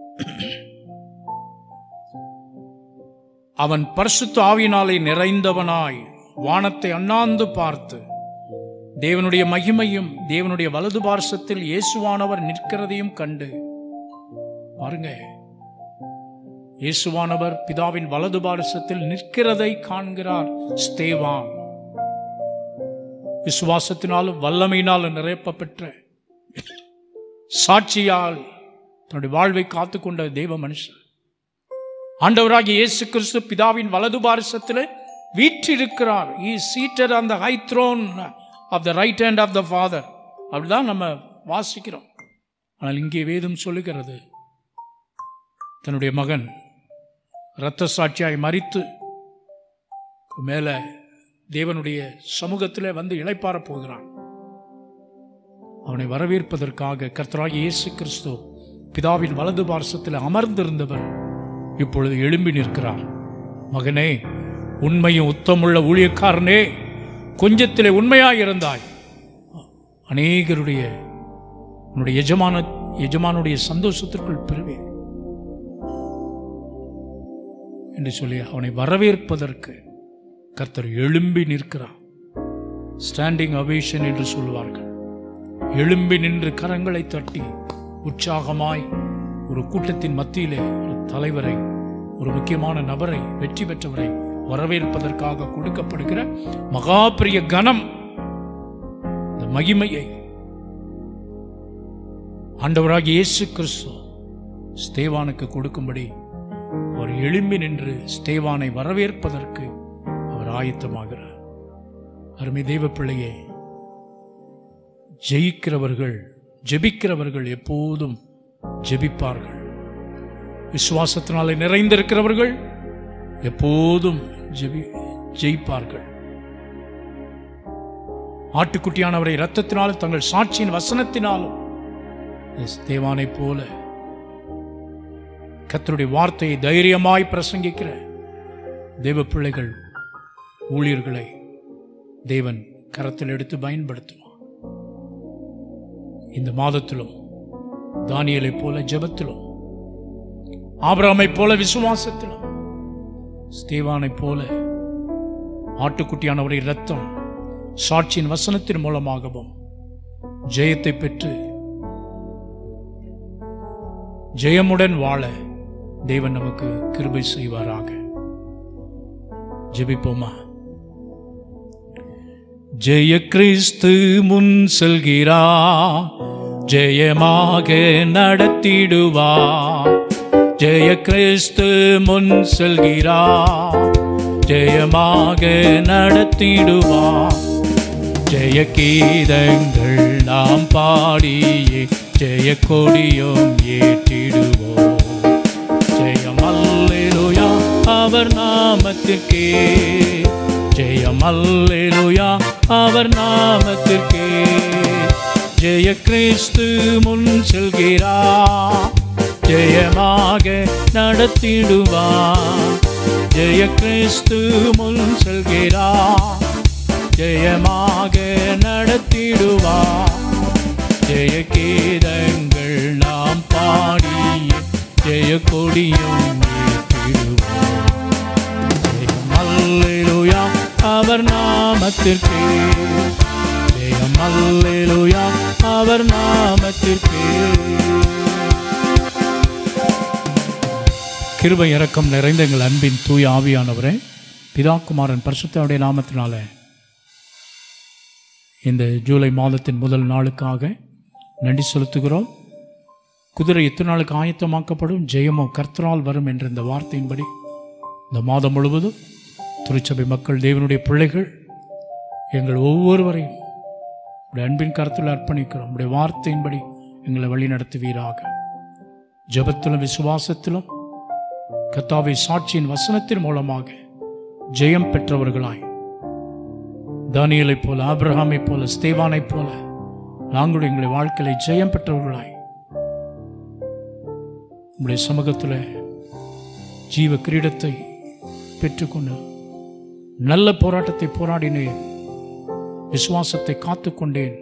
அவன் பரிசுத்த ஆவியினாலே நிறைந்தவனாய் வானத்தை அண்ணாந்து பார்த்து தேவனுடைய மகிமையும் தேவனுடைய வலது பார்சத்தில் இயேசுவானவர் நிற்கிறதையும் கண்டு பாருங்க இயேசுவானவர் பிதாவின் வலது பார்சத்தில் நிற்கிறதை காண்கிறார் ஸ்தேவான் விசுவாசத்தினாலும் வல்லமையினாலும் நிரப்ப பெற்ற சாட்சியால் தன்னுடைய வாழ்வை காத்துக்கொண்ட தெய்வ மனுஷர் ஆண்டவராகிய இயேசு கிறிஸ்து பிதாவின் வலது பாரசத்தில் வீற்றிருக்கிறார் he seated on the high throne of the right hand of the Father அப்படிதான் நம்ம வாசிக்கிறோம் ஆனால் இங்கே வேதம் சொல்லுகிறது தன்னுடைய மகன் இரத்த சாட்சியாய் மறித்து மேலே தேவனுடைய சமூகத்தில் வந்து இளைப்பாற போகிறான் அவனை வரவேற்பதற்காக கர்த்தராகிய இயேசு கிறிஸ்து பிதாவின் வலது பார்சத்தில் அமர்ந்திருந்தவர் இப்பொழுது எழும்பி நிற்கிறார் மகனே உண்மையும் உத்தமுள்ள ஊழியக்காரனே கொஞ்சத்திலே உண்மையாய் இருந்தாய் அநேகருடைய உன்னுடைய எஜமான எஜமானுடைய சந்தோஷத்திற்குள் பெறுவே என்று சொல்லி அவனை வரவேற்பதற்கு கர்த்தர் எழும்பி நிற்கிறார் ஸ்டாண்டிங் அவேஷன் என்று சொல்லுவார்கள் எழும்பி நின்று கரங்களை தட்டி உற்சாகமாய் ஒரு கூட்டத்தின் மத்தியிலே ஒரு தலைவரை ஒரு முக்கியமான நபரை வெற்றி பெற்றவரை வரவேற்பதற்காக கொடுக்கப்படுகிற மகா பெரிய கணம் இந்த மகிமையை ஆண்டவராகிய இயேசு கிறிஸ்து ஸ்தேவானுக்கு கொடுக்கும்படி அவர் எழும்பி நின்று ஸ்தேவானை வரவேற்பதற்கு அவர் ஆயத்தமாகிறார் அருமை தெய்வ பிள்ளையே ஜெயிக்கிறவர்கள் ஜெபிக்கிறவர்கள் எப்போதும் ஜெபிப்பார்கள் விசுவாசத்தினாலே நிறைந்திருக்கிறவர்கள் எப்போதும் ஜெபி ஜெயிப்பார்கள் ஆட்டுக்குட்டியானவரை இரத்தத்தினாலும் தங்கள் சாட்சியின் வசனத்தினாலும் தேவானைப் போல கர்த்தருடைய வார்த்தையை தைரியமாய் பிரசங்கிக்கிற தேவ பிள்ளைகள் ஊழியர்களை தேவன் கரத்தில் எடுத்து பயன்படுத்துவான் இந்த மாதத்திலும் தானியலைப் போல ஜெபத்திலும் ஆபிரகாமைப் போல விசுவாசத்திலும் ஸ்தேவானைப் போல ஆட்டுக்குட்டியானவரை இரத்தம் சாட்சியின் வசனத்தின் மூலமாகவும் ஜெயத்தை பெற்று ஜெயமுடன் வாழ தேவன் நமக்கு கிருபை செய்வாராக ஜெபிப்போமா ஜெய கிறிஸ்து முன் செல்கிறா ஜெயமாக நடத்திடுவா ஜெய கிறிஸ்து முன் செல்கிறா ஜெயமாக நடத்திடுவா ஜெய கீதங்கள் நாம் பாடியே ஜெய கொடியும் ஏற்றிடுவோம் ஜெயம் அல்லேலுயா அவர் நாமத்திற்கே ஜெயம் அல்லேலுயா அவர் நாமத்திற்கே ஜெய கிறிஸ்து முன் செல்கிறா ஜெயமாக நடத்திடுவான் ஜெய கிறிஸ்து முன் செல்கிறா ஜெயமாக நடத்திடுவான் ஜெய கீதங்கள் நாம் பாடிய ஜெய கொடியும் ஏற்றிடுவோம் ஜெயம் அல்லேலூயா அவர் நாமத்திற்கே ஜெயம் அல்லேலூயா அவர் அவர் நாமத்திற்கு கிருபை இரக்கம் நிறைந்த எங்கள் அன்பின் தூய ஆவியானவரே பிதாக்குமாரன் பரிசுத்தனுடைய நாமத்தினால இந்த ஜூலை மாதத்தின் முதல் நாளுக்காக நன்றி செலுத்துகிறோம் குதிரை எத்தனை நாளுக்கு ஆயத்தமாக்கப்படும் ஜெயமோ கர்த்தரால் வரும் என்ற இந்த வார்த்தையின்படி இந்த மாதம் முழுவதும் திருச்சபை மக்கள் தேவனுடைய பிள்ளைகள் எங்கள் ஒவ்வொருவரையும் உடைய அன்பின் கருத்தில் அர்ப்பணிக்கிறோம் உடைய வார்த்தையின்படி எங்களை வழி நடத்துவீராக ஜெபத்திலும் விசுவாசத்திலும் கத்தாவை சாட்சியின் வசனத்தின் மூலமாக ஜெயம் பெற்றவர்களாய் தானியலைப் போல ஆபிரகாமைப் போல ஸ்தேவானைப் போல நாங்களும் எங்களை வாழ்க்கையில ஜெயம் பெற்றவர்களாய் உங்களுடைய சமூகத்தில் ஜீவ கிரீடத்தை பெற்றுக்கொண்டு நல்ல போராட்டத்தை போராடினேன் விசுவாசத்தை காத்துக்கொண்டேன்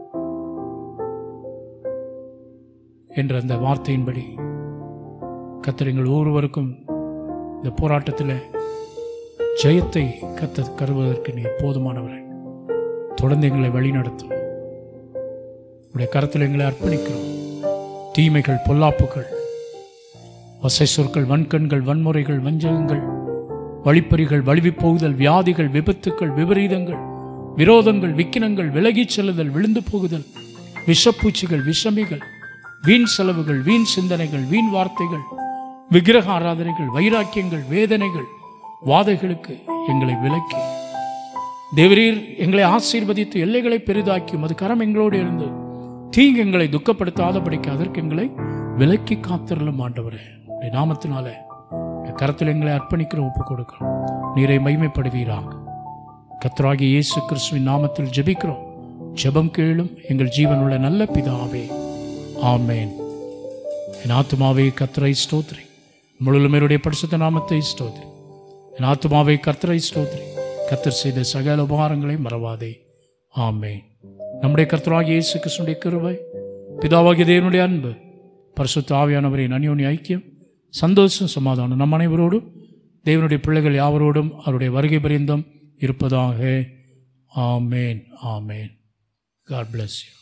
என்ற அந்த வார்த்தையின்படி கத்தரிங்கள் ஒவ்வொருவருக்கும் இந்த போராட்டத்தில் ஜெயத்தை கத்த கருவதற்கு நீ போதுமானவர்கள் தொடர்ந்து எங்களை வழிநடத்தும் உடைய கரத்தில் எங்களை அர்ப்பணிக்கிறோம் தீமைகள் பொல்லாப்புகள் வசை சொற்கள் வன்கண்கள் வன்முறைகள் வஞ்சகங்கள் வழிப்பறிகள் வழுவிப் போகுதல் வியாதிகள் விபத்துக்கள் விபரீதங்கள் விரோதங்கள் விக்கினங்கள் விலகிச் செல்லுதல் விழுந்து போகுதல் விஷப்பூச்சிகள் விஷமிகள் வீண் செலவுகள் வீண் சிந்தனைகள் வீண் வார்த்தைகள் விக்கிரக ஆராதனைகள் வைராக்கியங்கள் வேதனைகள் வாதைகளுக்கு எங்களை விலக்கி தேவரீர் எங்களை ஆசீர்வதித்து எல்லைகளை பெரிதாக்கி அது கரம் எங்களோடு இருந்து தீங்கு எங்களை துக்கப்படுத்தாதபடிக்கு அதற்கு எங்களை விலக்கி காத்திரலும் ஆண்டவரே உடைய நாமத்தினால என் கரத்தில் எங்களை அர்ப்பணிக்கிற ஒப்பு கொடுக்கிறோம் நீரை மைமைப்படுவீராக கத்தராகிய இயேசு கிறிஸ்துவின் நாமத்தில் ஜெபிக்கிறோம் ஜெபம் கேளும் எங்கள் ஜீவனுள்ள நல்ல பிதாவே ஆமேன் என் ஆத்துமாவே கத்தரை ஸ்தோத்ரி முழுமையுடைய பரிசுத்த நாமத்தை ஸ்தோத்ரி என் ஆத்துமாவை கர்த்தரை ஸ்தோத்ரி கத்தர் செய்த சகல உபகாரங்களை மறவாதே ஆமேன் நம்முடைய கர்த்தராகிய இயேசு கிறிஸ்துடைய கிருபை பிதாவாகிய தேவனுடைய அன்பு பரிசுத்த ஆவியானவரின் அந்யோன்ய ஐக்கியம் சந்தோஷம் சமாதானம் நம் அனைவரோடும் தேவனுடைய பிள்ளைகள் யாவரோடும் அவருடைய வருகை பரிந்தம் இருப்பதாக ஆமேன் ஆமேன் காட் bless you